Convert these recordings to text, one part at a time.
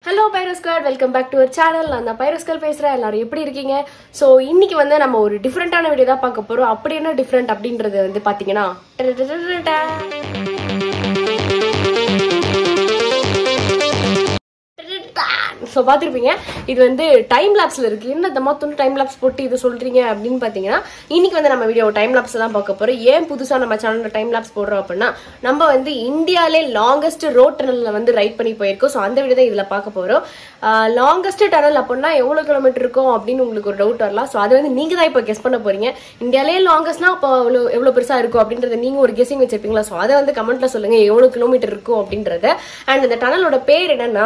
Hello பைரோஸ்கர் welcome back to our channel நான் தான் பைரோஸ்கர் பேசுகிறேன் எல்லாரும் எப்படி இருக்கீங்க ஸோ இன்னைக்கு வந்து நம்ம ஒரு டிஃப்ரெண்ட்டான வீடியோ தான் பார்க்க போகிறோம் அப்படி என்ன டிஃப்ரெண்ட் அப்படின்றது வந்து பார்த்தீங்கன்னா ஸோ பார்த்துருப்பீங்க இது வந்து டைம் லேப்ஸில் இருக்குது என்ன இந்த மொத்தம் டைம் லேப்ஸ் போட்டு இது சொல்கிறீங்க அப்படின்னு பார்த்தீங்கன்னா இன்னைக்கு வந்து நம்ம வீடியோ டைம் லேப்ஸ் தான் பார்க்க போகிறோம் ஏன் புதுசாக நம்ம சேனலில் டைம் லேப்ஸ் போடுறோம் அப்படின்னா நம்ம வந்து இந்தியாவிலே லாங்கஸ்ட் ரோட் டனலில் வந்து ரைட் பண்ணி போயிருக்கோம் ஸோ அந்த வீடியோ தான் இதில் பார்க்க போகிறோம் லாங்கஸ்ட் டனல் அப்படின்னா எவ்வளோ கிலோமீட்டர் இருக்கும் அப்படின்னு உங்களுக்கு ஒரு டவுட் வரலாம் ஸோ அது வந்து நீங்கள் தான் இப்போ கெஸ் பண்ண போகிறீங்க இந்தியாவிலே லாங்கஸ்ட்னா அப்போ எவ்வளோ எவ்வளோ பெருசாக இருக்கும் அப்படின்றத நீங்கள் ஒரு கெஸிங் வச்சிருப்பீங்களா ஸோ அதை வந்து கமெண்ட்டில் சொல்லுங்கள் எவ்வளோ கிலோமீட்டர் இருக்கும் அப்படின்றத அண்ட் இந்த டனலோட பேர் என்னன்னா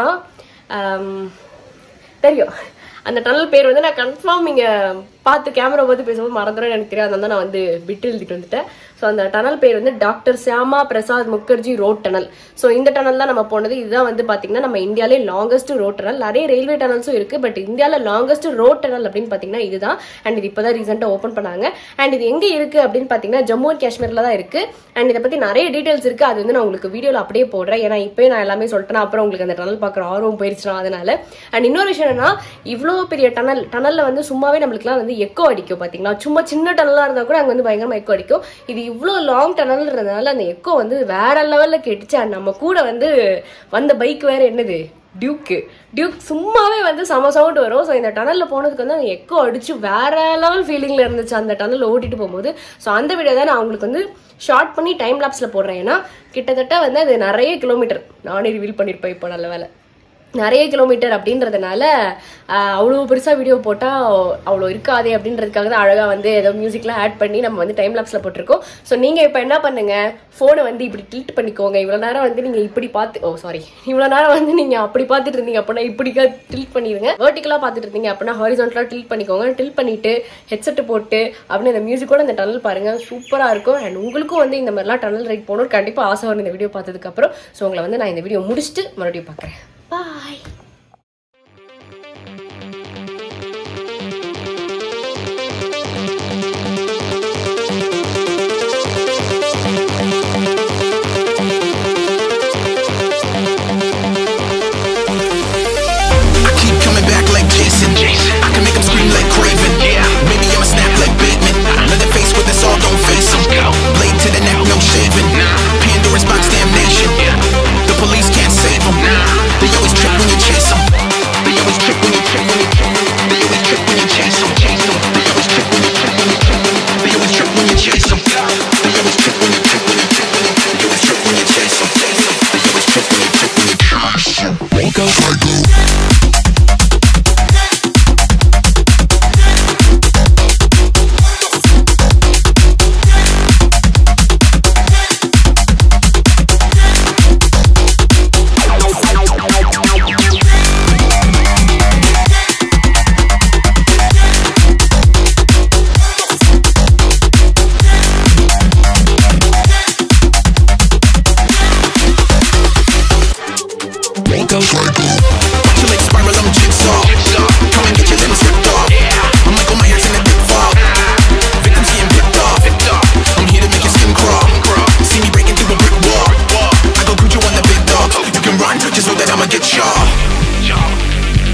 ஆம், தெரியும் அந்த டனல் பேர் வந்து நான் கன்ஃபார்ம் இங்கே பார்த்து கேமரா பார்த்து பேசும்போது மறந்துடும் எனக்கு தெரியாது அதனால தான் நான் வந்து விட்டு எழுதிட்டு வந்துட்டேன் ஸோ அந்த டனல் பேர் வந்து doctor Syama Prasad Mukherjee road tunnel so இந்த டனல் தான் நம்ம போனது இதுதான் வந்து பார்த்தீங்கன்னா நம்ம இந்தியாவிலே லாங்கஸ்ட் ரோட் டனல் நிறைய ரயில்வே டனல்ஸும் இருக்குது பட் இந்தியாவில் லாங்கஸ்ட் ரோட் டனல் அப்படின்னு பார்த்தீங்கன்னா இதுதான் அண்ட் இது இப்போ தான் ரீசெண்டாக ஓப்பன் பண்ணாங்க அண்ட் இது எங்கே இருக்குது அப்படின்னு பார்த்தீங்கன்னா ஜம்மு அண்ட் காஷ்மீரில் தான் இருக்குது அண்ட் இதை பற்றி நிறைய டீட்டெயில்ஸ் இருக்குது அது வந்து நான் உங்களுக்கு வீடியோவில் அப்படியே போடுறேன் ஏன்னா இப்போயே நான் எல்லாமே சொல்லிட்டேன் அப்புறம் உங்களுக்கு அந்த டனல் பார்க்குற ஆர்வம் போயிருச்சுனா அதனால அண்ட் இன்னொரு விஷயம் என்னன்னா இவ்வளோ பெரிய டனல் டனலில் வந்து சும்மாவே நம்மளுக்குலாம் வந்து எக்கோ அடிக்கும் பார்த்தீங்களா சும்மா சின்ன டனலாக இருந்தால் கூட அங்கே வந்து பயங்கரமாக எக்கோ அடிக்கும் இது இவ்வளோ லாங் டனல்ன்றதுனால அந்த எக்கோ வந்து வேற லெவலில் கேட்டுச்சு அண்ட் நம்ம கூட வந்து வந்த பைக் வேற என்னது டியூக்கு டியூக் சும்மாவே வந்து செம சவுண்ட் வரும் ஸோ இந்த டனலில் போனதுக்கு வந்து அந்த எக்கோ அடிச்சு வேற லெவல் ஃபீலிங்கில் இருந்துச்சு அந்த டனல் ஓட்டிட்டு போகும்போது ஸோ அந்த வீடியோ தான் நான் உங்களுக்கு வந்து ஷார்ட் பண்ணி டைம் லாப்ஸில் போடுறேன் ஏன்னா கிட்டத்தட்ட வந்து அது நிறைய கிலோமீட்டர் நானே ரிவீல் பண்ணியிருப்பேன் இப்போ நல்ல வேலை நிறைய கிலோமீட்டர் அப்படின்றதுனால ஆஹ், அவ்வளோ பெருசாக வீடியோ போட்டால் அவ்வளோ இருக்காதே அப்படின்றதுக்காக தான் அழகாக வந்து ஏதோ மியூசிக்லாம் ஆட் பண்ணி நம்ம வந்து டைம் லாப்ஸில் போட்டிருக்கோம் ஸோ நீங்கள் இப்போ என்ன பண்ணுங்க ஃபோனை வந்து இப்படி டில்ட் பண்ணிக்கோங்க இவ்வளோ நேரம் வந்து நீங்கள் இப்படி பார்த்து ஓ சாரி இவ்வளோ நேரம் வந்து நீங்கள் அப்படி பார்த்துட்டு இருந்தீங்க அப்படின்னா இப்படி டில்ட் பண்ணிடுங்க வெர்டிக்கலாக பார்த்துட்டு இருந்தீங்க அப்படின்னா ஹாரிசான்டலாக டில்ட் பண்ணிக்கோங்க டில்ட் பண்ணிட்டு ஹெட்செட் போட்டு அப்படின்னு இந்த மியூசிக்கோட இந்த டனல் பாருங்க சூப்பராக இருக்கும் அண்ட் உங்களுக்கும் வந்து இந்த மாதிரிலாம் டனல் ரைட் போகணும் கண்டிப்பாக ஆசை வரும் இந்த வீடியோ பார்த்ததுக்கப்புறம் ஸோ உங்களை வந்து நான் இந்த வீடியோ முடிச்சுட்டு மறுபடியும் பார்க்குறேன் bye I keep coming back like Jason. I can make 'em scream like Craven. Maybe I'ma snap like Batman. Leather face with this all don't face 'em. Blade to the neck, no shaving. Pandora's box damnation. The police can't save 'em. They always trip when you chase 'em. They always trip when you trip when you trip. They always trip when you chase 'em. Chase 'em. They always trip when you trip when you trip. They always trip when you chase 'em. They always trip when you trip when you trip. They always trip when you chase 'em. Chase 'em. They always trip when you trip when you chase 'em. Go psycho. Go psycho. Watch your legs spiral, I'm jigsaw. Come and get your limbs ripped off. I'm Michael Myers in a big fall. Victims getting picked off. I'm here to make your skin crawl. See me breaking through a brick wall. I go Cujo on the big dog. You can run, just know that I'ma get y'all.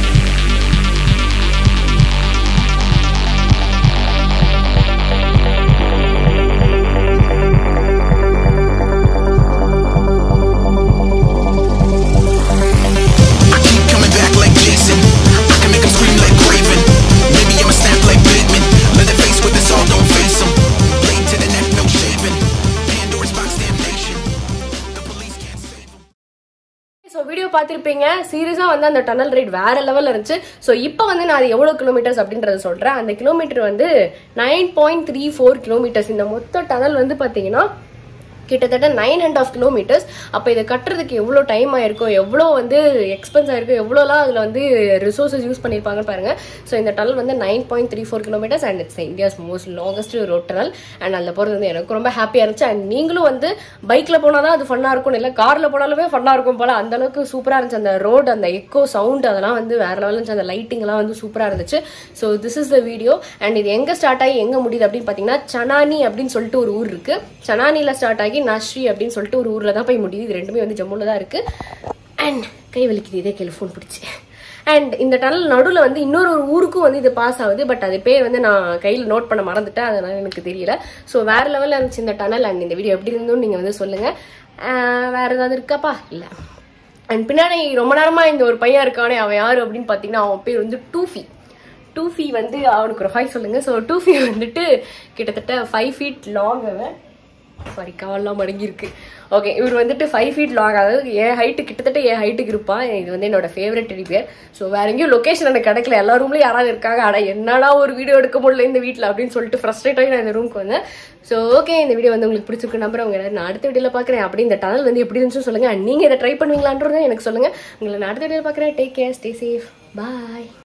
I keep coming back like Jason. I can make 'em scream like Craven. Maybe I'ma snap like Batman. Leather face with this all don't face 'em. Blade to the neck, no shaving. Pandora's box damnation. The police can't save 'em. So video பார்த்துருப்பீங்க சீரியஸாக வந்து அந்த tunnel right வேற லெவலில் இருந்துச்சு so இப்போ வந்து நான் அது எவ்வளோ கிலோமீட்டர்ஸ் அப்படின்றத சொல்கிறேன் அந்த கிலோமீட்டர் வந்து nine point three four kilometres இந்த மொத்த டனல் வந்து பார்த்தீங்கன்னா கிட்டத்தட்ட நைன் அண்ட் ஆஃப் கிலோமீட்டர்ஸ் அப்போ இதை கட்டுறதுக்கு எவ்வளோ டைம் ஆயிருக்கும் எவ்வளோ வந்து எக்ஸ்பென்ஸ் ஆயிருக்கும் எவ்வளோலாம் அதில் வந்து ரிசோர்ஸஸ் யூஸ் பண்ணியிருப்பாங்கன்னு பாருங்க ஸோ இந்த டனல் வந்து nine point three four kilometres and it's India's most longest road tunnel and அதில் போகிறது வந்து எனக்கு ரொம்ப ஹாப்பியாக இருந்துச்சு அண்ட் நீங்களும் வந்து பைக்கில் போனால் தான் அது ஃபன்னாக இருக்கும் இல்லை காரில் போனாலுமே ஃபன்னாக இருக்கும் போல அந்த அளவுக்கு சூப்பராக இருந்துச்சு அந்த ரோடு அந்த எக்கோ சவுண்ட் அதெல்லாம் வந்து வேற லெவலில் இருந்துச்சு அந்த லைட்டிங்லாம் வந்து சூப்பராக இருந்துச்சு so this is the video and இது எங்கே ஸ்டார்ட் ஆகி எங்கே முடியுது அப்படின்னு பார்த்தீங்கன்னா சனானி அப்படின்னு சொல்லிட்டு ஒரு ஊர் இருக்கு சனானியில் ஸ்டார்ட் ஆகி நஸ்ரி அப்படின்னு சொல்லிட்டு ஒரு ஊரில் தான் போய் முடியுது இது ரெண்டுமே வந்து ஜம்முல தான் இருக்கு அண்ட் கை வலிக்குது இதே கையில் ஃபோன் பிடிச்சி அண்ட் இந்த டனல் நடுவில் வந்து இன்னொரு ஒரு ஊருக்கும் வந்து இது பாஸ் ஆகுது பட் அது பேர் வந்து நான் கையில் நோட் பண்ண மறந்துட்டேன் அதனால எனக்கு தெரியல ஸோ வேற லெவலில் இருந்துச்சு இந்த டனல் அண்ட் இந்த வீடியோ எப்படி இருந்தோன்னு நீங்கள் வந்து சொல்லுங்கள் வேற ஏதாவது இருக்காப்பா இல்லை அண்ட் பின்னாடி ரொம்ப நேரமா இந்த ஒரு பையன் இருக்கானே அவன் யாரு அப்படின்னு பார்த்தீங்கன்னா அவன் பேர் வந்து டூஃபி டூஃபி வந்து அவனுக்கு ஒரு ஹாய் சொல்லுங்க ஸோ டூஃபி வந்துட்டு கிட்டத்தட்ட ஃபைவ் ஃபீட் லாங் அவன் சாரி கால்லாம் மடங்கியிருக்கு ஓகே இவர் வந்துட்டு ஃபைவ் ஃபீட் லாங் அதாவது என் ஹைட்டு கிட்டத்தட்ட என் ஹைட்டுக்கு இருப்பான் இது வந்து என்னோட ஃபேவரட் டெடி பேர் ஸோ வேற எங்கேயும் லொக்கேஷன் எனக்கு கிடைக்கல எல்லா ரூம்லயும் யாராவது இருக்காங்க ஆனால் என்னடா ஒரு வீடியோ எடுக்க முடியல இந்த வீட்டில் அப்படின்னு சொல்லிட்டு ஃப்ரஸ்ட்ரேட் ஆகி நான் இந்த ரூமுக்கு வந்தேன் ஸோ ஓகே இந்த வீடியோ வந்து உங்களுக்கு பிடிச்சிருக்கு நம்புறேன் உங்க எல்லாரும் நான் அடுத்த வீடியோவில் பார்க்குறேன் அப்படி இந்த டனல் வந்து எப்படி இருந்துச்சு சொல்லுங்க And நீங்க இதை ட்ரை பண்ணுவீங்களான்றதை எனக்கு சொல்லுங்க உங்களை நான் அடுத்த வீடியோவில் பார்க்குறேன் டேக் கேர் ஸ்டே சேஃப் பாய்